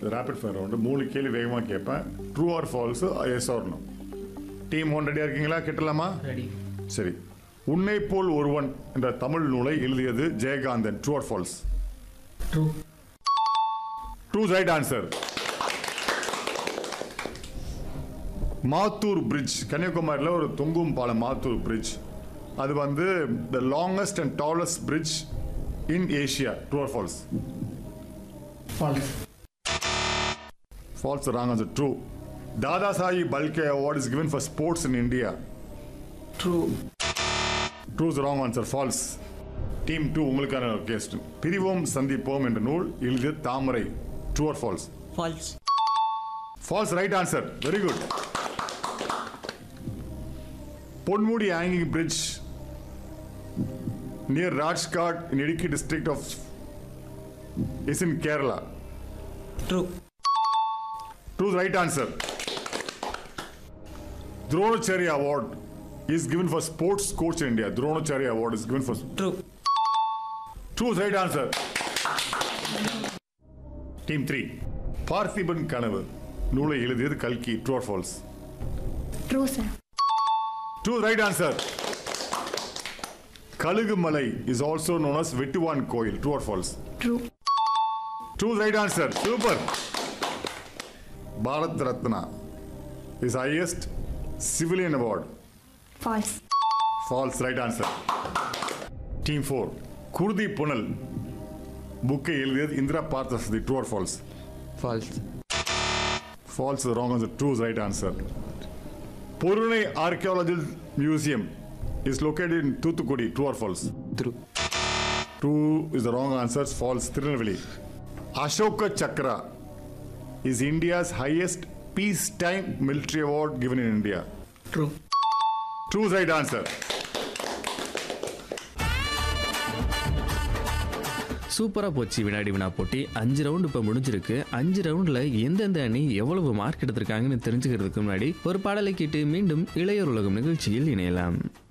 Rapid fire round மூணு கேள்வி வேகமாக கேட்பேன் ட்ரூ ஆர் ஃபால்ஸ் எஸ் ஆர்னும் டீம் ஒன் ரெடியாக இருக்கீங்களா கேட்டலாமா ரெடி சரி உன்னை போல் ஒருவன் என்ற தமிழ் நூலை எழுதியது Jayakanthan true or false true true right answer Mathur bridge கன்னியாகுமரியில் ஒரு தொங்கும் பாலம் மாத்தூர் பிரிட்ஜ் அது வந்து the longest and tallest bridge in Asia true or false false false wrong answer true Dadasaheb Phalke award is given for sports in India true true wrong answer false team two உங்களுக்கான கேஸ்ட் பிரிவோம் சந்திப்போம் என்ற நூல் எழுதிய Thamarai true or false false false right answer very good Ponmudi hanging bridge near Rajakkad in Idukki district of is in Kerala true true right answer Dronacharya Award is given for sports coach in India. Dronacharya Award is given for true true right answer. Team 3. Parthiban Kanavu நூலை எழுதியது கல்கி true or false true sir true right answer Kalugumalai is also known as Vettuvan Koil true or false true true right answer super Bharat Ratna is highest civilian award false false right answer team four Kuruthi Punal புக்கை எழுதியது Indira Parthasarathy true or false false false wrong answer true right answer Porunai archaeological museum is located in Thoothukudi true or false true true is the wrong answer false Tirunelveli Ashoka Chakra is India's highest peace time military award given in India true true right answer சூப்பராக போச்சு வினாடி வினா போட்டி அஞ்சு round இப்போ முடிஞ்சிருக்கு அஞ்சு ரவுண்டில் எந்தெந்த அணி எவ்வளவு மார்க் எடுத்திருக்காங்கன்னு தெரிஞ்சுக்கிறதுக்கு முன்னாடி ஒரு பாடலை கேட்டு மீண்டும் இளையோர் உலகம் நிகழ்ச்சியில் இணையலாம்